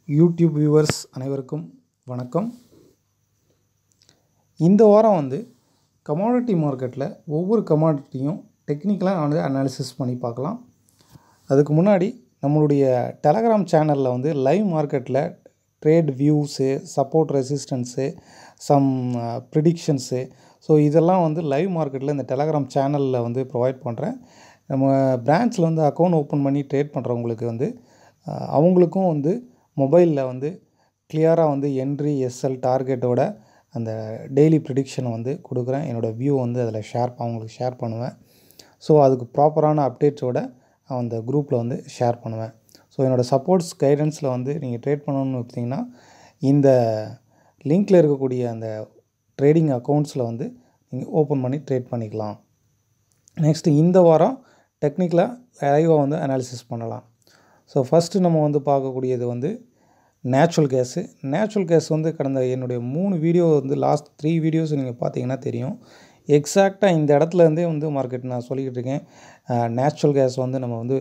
YouTube viewers அனைவருக்கும் வணக்கம் இந்த வாரம் வந்து கமாடிட்டி மார்க்கெட்டில் ஒவ்வொரு கமாடிட்டியும் டெக்னிக்கலாக வந்து அனாலிசிஸ் பண்ணி பார்க்கலாம் அதுக்கு முன்னாடி நம்மளுடைய டெலகிராம் சேனலில் வந்து லைவ் மார்க்கெட்டில் trade views support resistance some predictions so இதெல்லாம் வந்து லைவ் மார்க்கெட்டில் இந்த டெலகிராம் சேனலில் வந்து ப்ரொவைட் பண்ணுறேன் நம்ம பிரான்ச்சில் வந்து அக்கௌண்ட் ஓப்பன் பண்ணி ட்ரேட் பண்ணுறவங்களுக்கு வந்து அஹ், அவங்களுக்கும் வந்து மொபைலில் வந்து கிளியராக வந்து என்ட்ரி எஸ்எல் டார்கெட்டோட அந்த டெய்லி ப்ரிடிக்ஷனை வந்து கொடுக்குறேன் என்னோடய வியூ வந்து அதில் ஷேர் அவங்களுக்கு ஷேர் பண்ணுவேன் ஸோ அதுக்கு ப்ராப்பரான அப்டேட்ஸோட அந்த குரூப்பில் வந்து ஷேர் பண்ணுவேன் ஸோ என்னோடய சப்போர்ட்ஸ் கைடன்ஸில் வந்து நீங்கள் ட்ரேட் பண்ணணும்னு பார்த்தீங்கன்னா இந்த லிங்க்கில் இருக்கக்கூடிய அந்த ட்ரேடிங் அக்கௌண்ட்ஸில் வந்து நீங்கள் ஓப்பன் பண்ணி ட்ரேட் பண்ணிக்கலாம் நெக்ஸ்ட்டு இந்த வாரம் டெக்னிக்கலாக லைவாக வந்து அனாலிசிஸ் பண்ணலாம் ஸோ ஃபஸ்ட்டு நம்ம வந்து பார்க்கக்கூடியது வந்து நேச்சுரல் கேஸு நேச்சுரல் கேஸ் வந்து கடந்த என்னுடைய மூணு வீடியோ வந்து லாஸ்ட் த்ரீ வீடியோஸ் நீங்கள் பார்த்தீங்கன்னா தெரியும் எக்ஸாக்டாக இந்த இடத்துல இருந்தே வந்து மார்க்கெட் நான் சொல்லிக்கிட்டு இருக்கேன் நேச்சுரல் கேஸ் வந்து நம்ம வந்து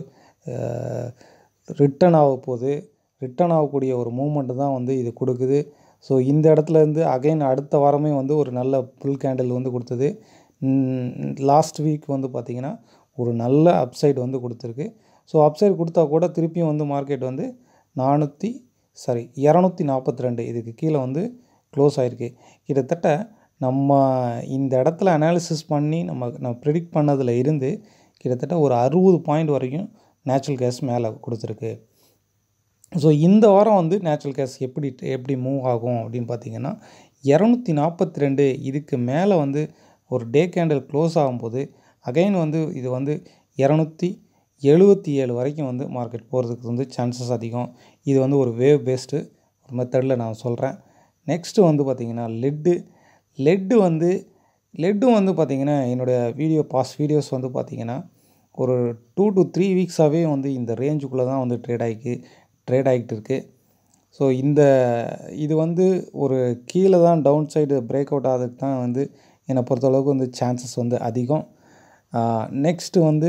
ரிட்டர்ன் ஆக போகுது ரிட்டர்ன் ஆகக்கூடிய ஒரு மூமெண்ட்டு தான் வந்து இது கொடுக்குது ஸோ இந்த இடத்துல இருந்து அகைன் அடுத்த வாரமே வந்து ஒரு நல்ல புல் கேண்டில் வந்து கொடுத்தது லாஸ்ட் வீக் வந்து பார்த்திங்கன்னா ஒரு நல்ல அப்சைடு வந்து கொடுத்துருக்கு ஸோ அப்சைடு கொடுத்தா கூட திருப்பியும் வந்து மார்க்கெட் வந்து நானூற்றி சாரி இரநூத்தி நாற்பத்தி ரெண்டு இதுக்கு கீழே வந்து க்ளோஸ் ஆகிருக்கு கிட்டத்தட்ட நம்ம இந்த இடத்துல அனாலிசிஸ் பண்ணி நம்ம நம்ம ப்ரிடிக்ட் பண்ணதில் இருந்து கிட்டத்தட்ட ஒரு அறுபது பாயிண்ட் வரைக்கும் நேச்சுரல் கேஸ் மேலே கொடுத்துருக்கு ஸோ இந்த வாரம் வந்து நேச்சுரல் கேஸ் எப்படி எப்படி மூவ் ஆகும் அப்படின்னு பார்த்தீங்கன்னா இரநூத்தி நாற்பத்தி ரெண்டு இதுக்கு மேலே வந்து ஒரு டே கேண்டில் க்ளோஸ் ஆகும்போது அகைன் வந்து இது வந்து இரநூத்தி எழுபத்தி ஏழு வரைக்கும் வந்து மார்க்கெட் போகிறதுக்கு வந்து சான்சஸ் அதிகம் இது வந்து ஒரு வேவ் பேஸ்டு ஒரு மெத்தடில் நான் சொல்கிறேன் நெக்ஸ்ட்டு வந்து பார்த்திங்கன்னா லெட்டு லெட்டு வந்து லெட்டும் வந்து பார்த்திங்கன்னா என்னுடைய வீடியோ பாஸ் வீடியோஸ் வந்து பார்த்திங்கன்னா ஒரு டூ டு த்ரீ வீக்ஸாகவே வந்து இந்த ரேஞ்சுக்குள்ளே தான் வந்து ட்ரேட் ஆகிக்கு ட்ரேட் ஆகிட்டு இருக்குது ஸோ இந்த இது வந்து ஒரு கீழே தான் டவுன் சைடு பிரேக் அவுட் ஆகிறதுக்கு தான் வந்து என்னை பொறுத்தளவுக்கு வந்து சான்சஸ் வந்து அதிகம் நெக்ஸ்ட்டு வந்து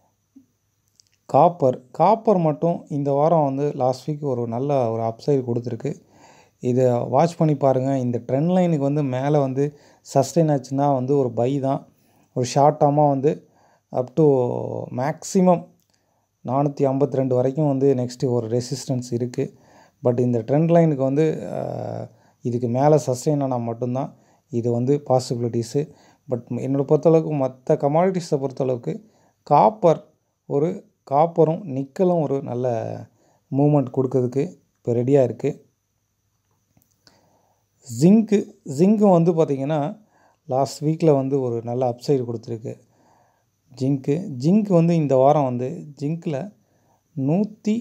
காப்பர் காப்பர் மட்டும் இந்த வாரம் வந்து லாஸ்ட் வீக் ஒரு நல்ல ஒரு அப்சைடு கொடுத்துருக்கு இதை வாட்ச் பண்ணி பாருங்கள் இந்த ட்ரெண்ட் லைனுக்கு வந்து மேலே வந்து சஸ்டெயின் ஆச்சுன்னா வந்து ஒரு பை தான் ஒரு ஷார்ட் டேர்மாக வந்து அப் டு மேக்ஸிமம் நானூற்றி ஐம்பத்தி ரெண்டு வரைக்கும் வந்து நெக்ஸ்ட்டு ஒரு ரெசிஸ்டன்ஸ் இருக்குது பட் இந்த ட்ரெண்ட் லைனுக்கு வந்து அஹ், இதுக்கு மேலே சஸ்டெயின் ஆனால் மட்டும்தான் இது வந்து பாசிபிலிட்டிஸு பட் என்னோட பொறுத்தளவுக்கு மற்ற கமாடிட்டிஸை பொறுத்தளவுக்கு காப்பர் ஒரு காப்பரும் நிக்கலும் ஒரு நல்ல மூமெண்ட் கொடுக்கறதுக்கு இப்போ ரெடியாக இருக்குது ஜிங்க்கு ஜிங்க்கும் வந்து பார்த்திங்கன்னா லாஸ்ட் வீக்கில் வந்து ஒரு நல்ல அப்சைடு கொடுத்துருக்கு ஜிங்க்கு ஜிங்க் வந்து இந்த வாரம் வந்து ஜிங்க்கில் நூற்றி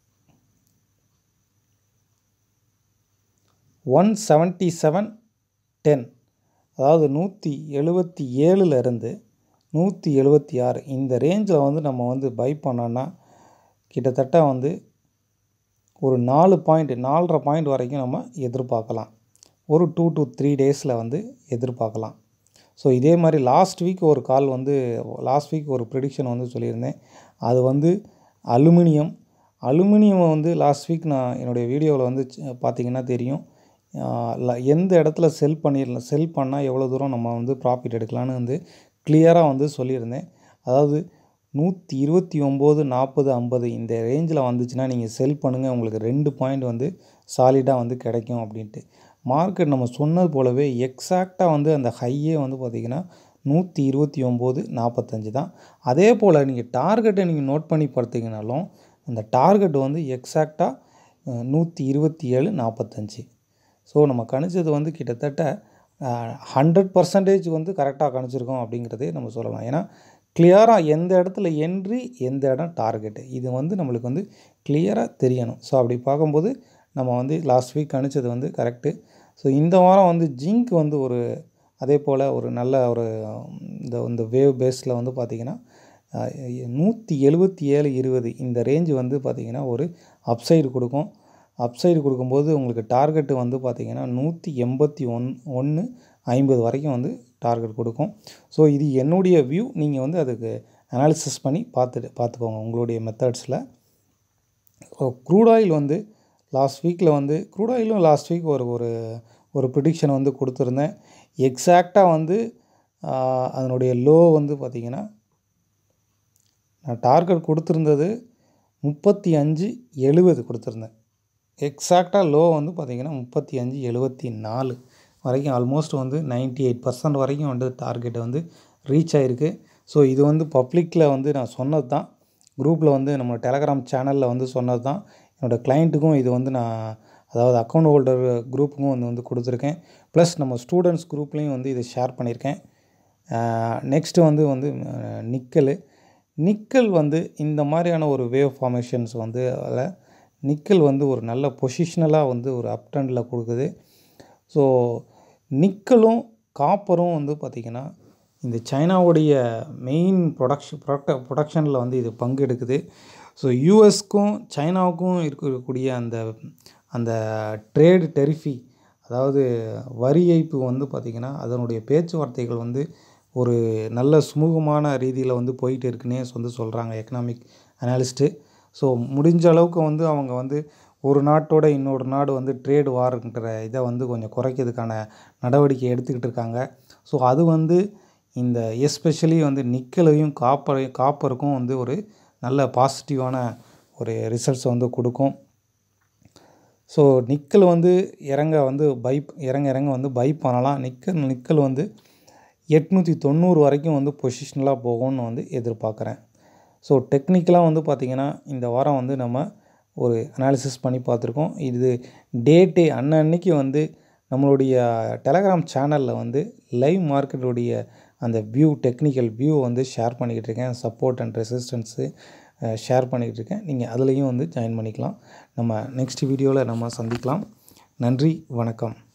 ஒன் செவன்ட்டி செவன் டென் அதாவது நூற்றி எழுபத்தி ஏழுலேருந்து நூற்றி எழுபத்தி ஆறு இந்த ரேஞ்சில் வந்து நம்ம வந்து பை பண்ணோன்னா கிட்டத்தட்ட வந்து ஒரு நாலு பாயிண்ட் நாலரை பாயிண்ட் வரைக்கும் நம்ம எதிர்பார்க்கலாம் ஒரு டூ டு த்ரீ டேஸில் வந்து எதிர்பார்க்கலாம் ஸோ இதே மாதிரி லாஸ்ட் வீக் ஒரு கால் வந்து லாஸ்ட் வீக் ஒரு ப்ரிடிக்ஷன் வந்து சொல்லியிருந்தேன் அது வந்து அலுமினியம் அலுமினியம் வந்து லாஸ்ட் வீக் நான் என்னுடைய வீடியோவில் வந்து சி- பார்த்தீங்கன்னா தெரியும் ஆஹ் ல- எந்த இடத்துல செல் பண்ணிடலாம் செல் பண்ணால் எவ்வளோ தூரம் நம்ம வந்து ப்ராஃபிட் எடுக்கலான்னு வந்து கிளியராக வந்து சொல்லியிருந்தேன் அதாவது நூற்றி இருபத்தி ஒம்பது நாற்பது ஐம்பது இந்த ரேஞ்சில் வந்துச்சுன்னா நீங்கள் செல் பண்ணுங்கள் உங்களுக்கு ரெண்டு பாயிண்ட் வந்து சாலிடாக வந்து கிடைக்கும் அப்படின்ட்டு மார்க்கெட் நம்ம சொன்னது போலவே எக்ஸாக்டாக வந்து அந்த ஹையே வந்து பார்த்திங்கன்னா நூற்றி இருபத்தி ஒம்பது நாற்பத்தஞ்சு தான் அதே போல் நீங்கள் டார்கெட்டை நீங்கள் நோட் பண்ணி பார்த்தீங்கனாலும் அந்த டார்கெட் வந்து எக்ஸாக்டாக நூற்றி இருபத்தி ஏழு நாற்பத்தஞ்சு ஸோ நம்ம கணிச்சது வந்து கிட்டத்தட்ட ஹண்ட்ரட் பர்சன்டேஜ் வந்து கரெக்டாக கணிச்சிருக்கோம் அப்படிங்கிறதே நம்ம சொல்லலாம் ஏன்னா கிளியராக எந்த இடத்துல என்ட்ரி எந்த இடம் டார்கெட்டு இது வந்து நம்மளுக்கு வந்து கிளியராக தெரியணும் ஸோ அப்படி பார்க்கும்போது நம்ம வந்து லாஸ்ட் வீக் கணிச்சது வந்து கரெக்டு ஸோ இந்த வாரம் வந்து ஜிங்க் வந்து ஒரு அதே போல் ஒரு நல்ல ஒரு இந்த இந்த வேவ் பேஸில் வந்து பார்த்திங்கன்னா நூற்றி எழுபத்தி ஏழு இருபது இந்த ரேஞ்சு வந்து பார்த்திங்கன்னா ஒரு அப்சைடு கொடுக்கும் அப்சைடு கொடுக்கும்போது உங்களுக்கு டார்கெட்டு வந்து பார்த்திங்கன்னா நூற்றி எண்பத்தி ஒன் ஒன்று ஐம்பது வரைக்கும் வந்து டார்கெட் கொடுக்கும் ஸோ இது என்னுடைய வியூ நீங்கள் வந்து அதுக்கு அனாலிசிஸ் பண்ணி பார்த்துட்டு பார்த்துக்கோங்க உங்களுடைய மெத்தட்ஸில் க்ரூட் ஆயில் வந்து லாஸ்ட் வீக்கில் வந்து க்ரூட் ஆயிலும் லாஸ்ட் வீக் ஒரு ஒரு ஒரு ப்ரிடிக்ஷன் வந்து கொடுத்துருந்தேன் எக்ஸாக்டாக வந்து ஆஹ், அதனுடைய லோ வந்து பார்த்திங்கன்னா நான் டார்கெட் கொடுத்துருந்தது முப்பத்தி அஞ்சு எழுபது கொடுத்துருந்தேன் எக்ஸாக்டாக லோ வந்து பார்த்திங்கன்னா முப்பத்தி அஞ்சு எழுபத்தி நாலு வரைக்கும் ஆல்மோஸ்ட் வந்து 98% எயிட் பர்சன்ட் வரைக்கும் வந்து டார்கெட் வந்து ரீச் ஆகிருக்கு ஸோ இது வந்து பப்ளிக்கில் வந்து நான் சொன்னது தான் குரூப்பில் வந்து நம்ம டெலகிராம் சேனலில் வந்து சொன்னது தான் என்னோடய கிளைண்ட்டுக்கும் இது வந்து நான் அதாவது அக்கௌண்ட் ஹோல்டர் குரூப்புக்கும் வந்து வந்து கொடுத்துருக்கேன் ப்ளஸ் நம்ம ஸ்டூடெண்ட்ஸ் குரூப்லேயும் வந்து இதை ஷேர் பண்ணியிருக்கேன் நெக்ஸ்ட்டு வந்து வந்து நிக்கல் நிக்கல் வந்து இந்த மாதிரியான ஒரு வேவ் ஃபார்மேஷன்ஸ் வந்து அதில் நிக்கல் வந்து ஒரு நல்ல பொசிஷ்னலாக வந்து ஒரு அப் ட்ரெண்டில் கொடுக்குது ஸோ நிக்கலும் காப்பரும் வந்து பார்த்திங்கன்னா இந்த சைனாவுடைய மெயின் ப்ரொடக்ஷன் ப்ரொடக்ட ப்ரொடக்ஷனில் வந்து இது பங்கெடுக்குது ஸோ யூஎஸ்க்கும் சைனாவுக்கும் இருக்கக்கூடிய அந்த அந்த ட்ரேடு டெரிஃபி அதாவது வரி ஏய்ப்பு வந்து பார்த்திங்கன்னா அதனுடைய பேச்சுவார்த்தைகள் வந்து ஒரு நல்ல சுமூகமான ரீதியில் வந்து போயிட்டு இருக்குன்னே வந்து சொல்கிறாங்க எக்கனாமிக் அனாலிஸ்ட்டு ஸோ முடிஞ்ச அளவுக்கு வந்து அவங்க வந்து ஒரு நாட்டோட இன்னொரு நாடு வந்து ட்ரேடு வார்ன்ற இதை வந்து கொஞ்சம் குறைக்கிறதுக்கான நடவடிக்கை எடுத்துக்கிட்டு இருக்காங்க ஸோ அது வந்து இந்த எஸ்பெஷலி வந்து நிக்கலையும் காப்பரையும் காப்பருக்கும் வந்து ஒரு நல்ல பாசிட்டிவான ஒரு ரிசல்ட்ஸை வந்து கொடுக்கும் ஸோ நிக்கல் வந்து இறங்க வந்து பை இறங்க இறங்க வந்து பை பண்ணலாம் நிக்கல் நிக்கல் வந்து எட்நூற்றி தொண்ணூறு வரைக்கும் வந்து பொசிஷனலாக போகும்னு வந்து எதிர்பார்க்குறேன் ஸோ டெக்னிக்கலாக வந்து பார்த்திங்கன்னா இந்த வாரம் வந்து நம்ம ஒரு அனாலிசிஸ் பண்ணி பார்த்துருக்கோம் இது டேட்டே அன்னன்னைக்கு வந்து நம்மளுடைய டெலகிராம் சேனலில் வந்து லைவ் மார்க்கெட்டுடைய அந்த வியூ டெக்னிக்கல் வியூ வந்து ஷேர் பண்ணிக்கிட்டு இருக்கேன் சப்போர்ட் அண்ட் ரெசிஸ்டன்ஸு ஷேர் பண்ணிக்கிட்டு இருக்கேன் நீங்கள் அதுலேயும் வந்து ஜாயின் பண்ணிக்கலாம் நம்ம நெக்ஸ்ட் வீடியோவில் நம்ம சந்திக்கலாம் நன்றி வணக்கம்